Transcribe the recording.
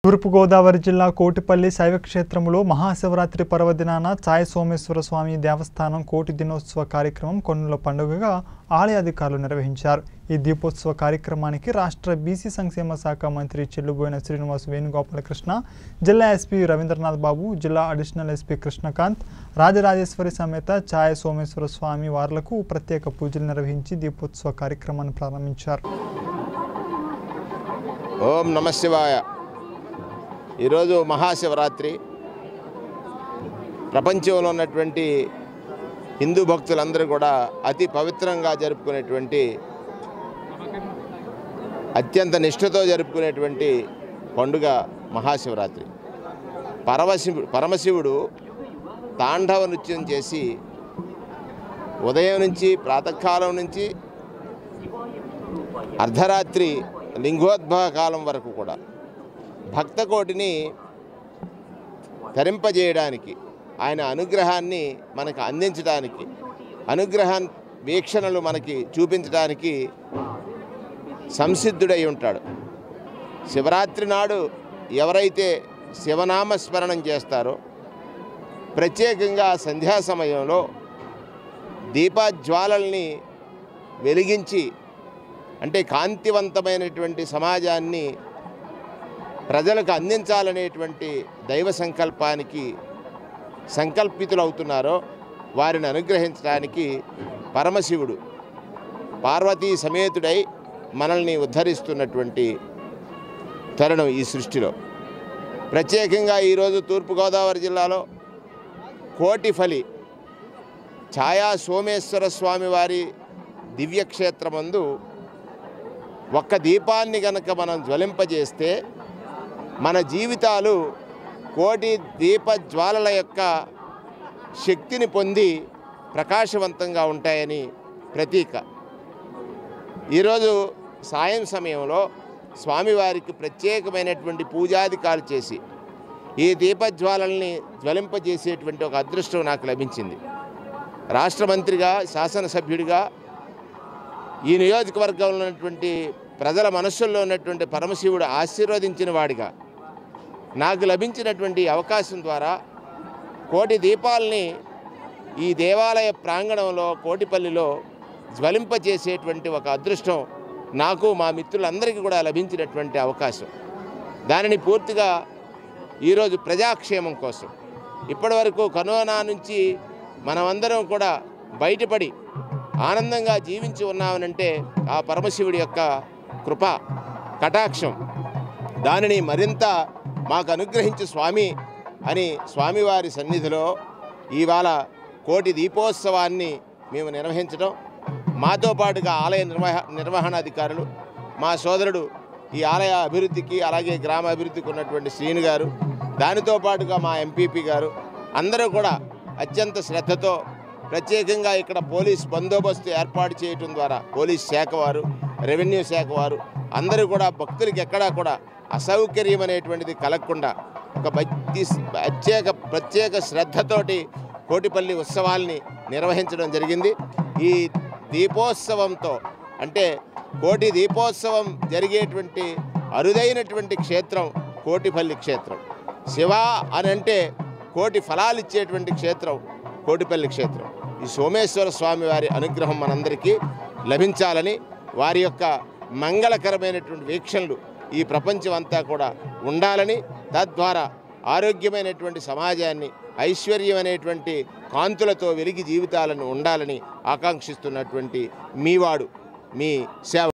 తూర్పుగోదావరి జిల్లా కోటిపల్లి శైవక్షేత్రంలో మహాశివరాత్రి పర్వదినాన ఛాయ్ సోమేశ్వర స్వామి దేవస్థానం కోటి దినోత్సవ కార్యక్రమం కొన్నుల పండుగగా ఆలయ అధికారులు నిర్వహించారు ఈ దీపోత్సవ కార్యక్రమానికి రాష్ట్ర బీసీ సంక్షేమ శాఖ మంత్రి చెల్లుబోయిన శ్రీనివాస్ వేణుగోపాలకృష్ణ జిల్లా ఎస్పీ రవీంద్రనాథ్ బాబు జిల్లా అడిషనల్ ఎస్పీ కృష్ణకాంత్ రాజరాజేశ్వరి సమేత ఛాయ్ సోమేశ్వర స్వామి వార్లకు ప్రత్యేక పూజలు నిర్వహించి దీపోత్సవ కార్యక్రమాన్ని ప్రారంభించారు ఓం నమ శివాయ ఈరోజు మహాశివరాత్రి ప్రపంచంలో ఉన్నటువంటి హిందూ భక్తులందరూ కూడా అతి పవిత్రంగా జరుపుకునేటువంటి అత్యంత నిష్ఠతో జరుపుకునేటువంటి పండుగ మహాశివరాత్రి పరమశివుడు పరమశివుడు తాండవ నృత్యం చేసి ఉదయం నుంచి ప్రాతకాలం నుంచి అర్ధరాత్రి లింగోద్భవ కాలం వరకు కూడా భక్తకోటిని తరింపజేయడానికి ఆయన అనుగ్రహాన్ని మనకు అందించడానికి అనుగ్రహ వీక్షణలు మనకి చూపించడానికి సంసిద్ధుడై ఉంటాడు శివరాత్రి నాడు ఎవరైతే శివనామ స్మరణం చేస్తారో ప్రత్యేకంగా సంధ్యా సమయంలో దీపజ్వాలల్ని వెలిగించి అంటే కాంతివంతమైనటువంటి సమాజాన్ని ప్రజలకు అందించాలనేటువంటి దైవ సంకల్పానికి సంకల్పితులవుతున్నారో వారిని అనుగ్రహించడానికి పరమశివుడు పార్వతీ సమేతుడై మనల్ని ఉద్ధరిస్తున్నటువంటి తరుణం ఈ సృష్టిలో ప్రత్యేకంగా ఈరోజు తూర్పుగోదావరి జిల్లాలో కోటిఫలి ఛాయా సోమేశ్వర స్వామి వారి దివ్యక్షేత్రమందు ఒక్క దీపాన్ని గనక మనం జ్వలింపజేస్తే మన జీవితాలు కోటి దీప జ్వాలల యొక్క శక్తిని పొంది ప్రకాశవంతంగా ఉంటాయని ప్రతీక ఈరోజు సాయం సమయంలో స్వామివారికి ప్రత్యేకమైనటువంటి పూజాధికాలు చేసి ఈ దీపజ్వాలల్ని జ్వలింపజేసేటువంటి ఒక అదృష్టం నాకు లభించింది రాష్ట్ర మంత్రిగా శాసనసభ్యుడిగా ఈ నియోజకవర్గంలో ఉన్నటువంటి ప్రజల మనస్సుల్లో ఉన్నటువంటి పరమశివుడు ఆశీర్వదించిన వాడిగా నాకు లభించినటువంటి అవకాశం ద్వారా కోటి దీపాలని ఈ దేవాలయ ప్రాంగణంలో కోటిపల్లిలో జ్వలింపజేసేటువంటి ఒక అదృష్టం నాకు మా మిత్రులందరికీ కూడా లభించినటువంటి అవకాశం దానిని పూర్తిగా ఈరోజు ప్రజాక్షేమం కోసం ఇప్పటివరకు కరోనా నుంచి మనమందరం కూడా బయటపడి ఆనందంగా జీవించి ఉన్నామనంటే ఆ పరమశివుడి యొక్క కృప కటాక్షం దానిని మరింత మాకు అనుగ్రహించు స్వామి అని స్వామివారి సన్నిధిలో ఇవాళ కోటి దీపోత్సవాన్ని మేము నిర్వహించడం మాతో పాటుగా ఆలయ నిర్వహ నిర్వహణాధికారులు మా సోదరుడు ఈ ఆలయ అభివృద్ధికి అలాగే గ్రామ అభివృద్ధికి ఉన్నటువంటి శ్రీను గారు దానితో పాటుగా మా ఎంపీపీ గారు అందరూ కూడా అత్యంత శ్రద్ధతో ప్రత్యేకంగా ఇక్కడ పోలీస్ బందోబస్తు ఏర్పాటు చేయటం ద్వారా పోలీస్ శాఖ వారు రెవెన్యూ శాఖ వారు అందరూ కూడా భక్తులకి ఎక్కడా కూడా అసౌకర్యం అనేటువంటిది కలగకుండా ఒక భక్తి ప్రత్యేక ప్రత్యేక శ్రద్ధతోటి కోటిపల్లి ఉత్సవాల్ని నిర్వహించడం జరిగింది ఈ దీపోత్సవంతో అంటే కోటి దీపోత్సవం జరిగేటువంటి అరుదైనటువంటి క్షేత్రం కోటిపల్లి క్షేత్రం శివ అని అంటే కోటి ఫలాలు ఇచ్చేటువంటి క్షేత్రం కోటిపల్లి క్షేత్రం ఈ సోమేశ్వర స్వామి వారి అనుగ్రహం మనందరికీ లభించాలని వారి యొక్క మంగళకరమైనటువంటి వీక్షణలు ఈ ప్రపంచం అంతా కూడా ఉండాలని తద్వారా ఆరోగ్యమైనటువంటి సమాజాన్ని ఐశ్వర్యమైనటువంటి కాంతులతో వెలిగి జీవితాలను ఉండాలని ఆకాంక్షిస్తున్నటువంటి మీవాడు మీ సేవ